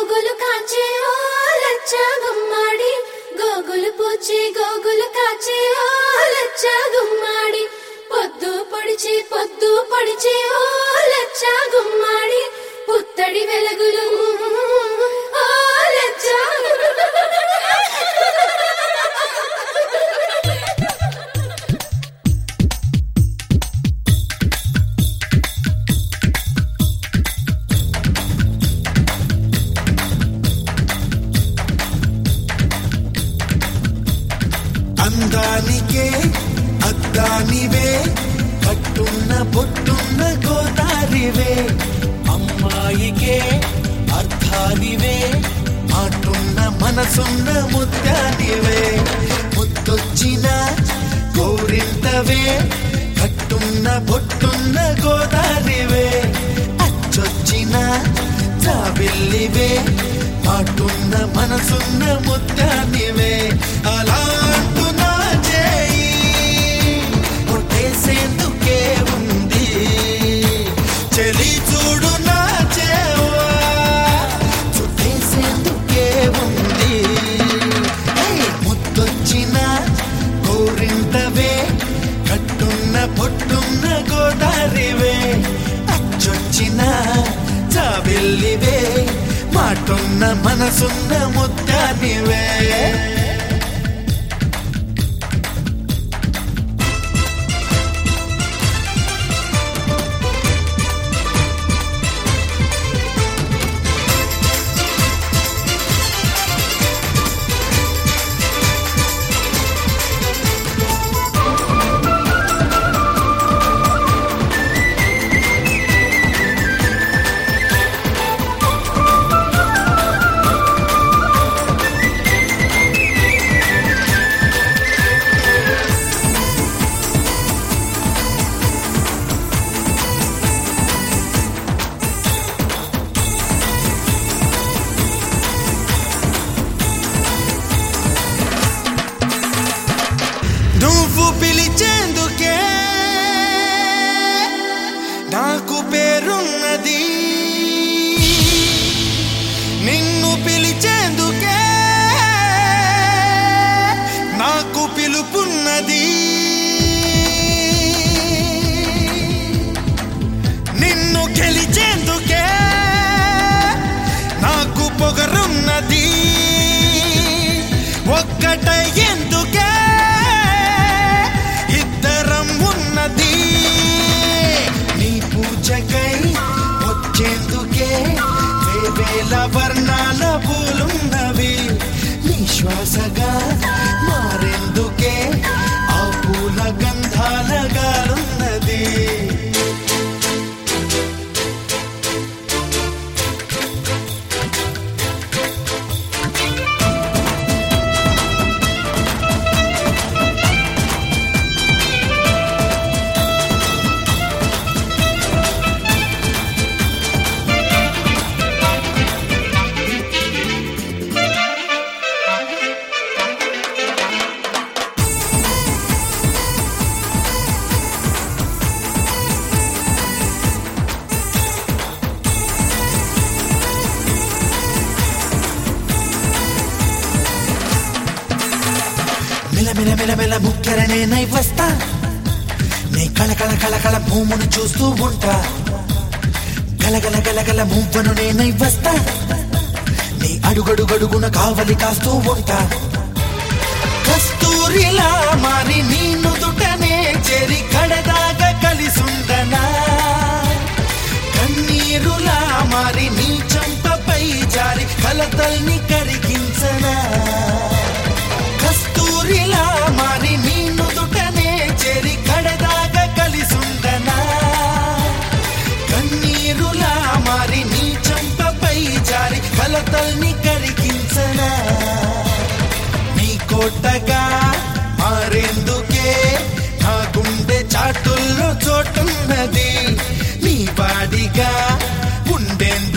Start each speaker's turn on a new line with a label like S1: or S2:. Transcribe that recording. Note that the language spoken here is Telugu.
S1: గోగులు కాచే ఓ లచ్చ గుమ్మాడి గోగులు పూచి గోగులు కాచే ఓ లచ్చ గుమ్మాడి పొద్దు పొడిచి పొద్దు పొడిచి ఓ లచ్చ గుమ్మాడి పుత్తడి వెలుగులు ఓ లచ్చ
S2: అందానికే అద్దానివే కట్టున్న బొట్టున్న గోదారివే అమ్మాయికే అర్థానివే మాటున్న మనసున్న ముత్యానివే ముత్తొచ్చిన గోరింతవే కట్టున్న బొట్టున్న గోదారివే అచ్చొచ్చిన చావిల్లివే మాటున్న మనసున్న ముత్యానివే అలాంటు నా చేయి కొట్టేసేందుకే ఉంది చెలి చూడు నా చేవా చుట్టేసేందుకే ఉంది ఏయ్, ముద్దొచ్చిన గోరింటవే కట్టున్న పొట్టున్న గోదారివే అచ్చొచ్చిన చావెల్లివే మాటున్న మనసున్న ముద్దానివే నువ్వు పిలిచేందుకే నాకు పేరున్నది నిన్ను పిలిచేందుకే నాకు పిలుపున్నది నిన్ను గెలిచేందుకే నాకు పొగరున్నది ఒక్కటై ఎందుకే ఇద్దరం ఉన్నది నీ పూజకై వచ్చేందుకే వేవేల వర్ణాల పూలున్నవి నీ శ్వాసగా మారేందుకే ఆ పూల గంధాల గాలున్నది మిలమిల మిలమిల ముక్కెరనే నై వస్తా నీ కళ కళ కళ కళ భూమును చూస్తూ ఉంటా గలగల గలగల మువ్వను నేనై వస్తా నీ అడుగడుగడుగున కావలి కాస్తూ ఉంటా కస్తూరిలా మారి నీ నుదుటనే చెరి కడదాగా కలిసుండనా కన్నీరులా మారి నీ చంపపై జారి కలతల్ని కరిగించనా కస్తూరిలా మారి నీ నుదుటనే చెరి కడదాగా కలిసుండనా కన్నీరులా మారి నీ చంపపై జారి కలతల్ని కరిగించనా నీ కోటగా మారేందుకే నా గుండె చాటుల్లో చోటున్నది నీ వాడిగా ఉండేందుకే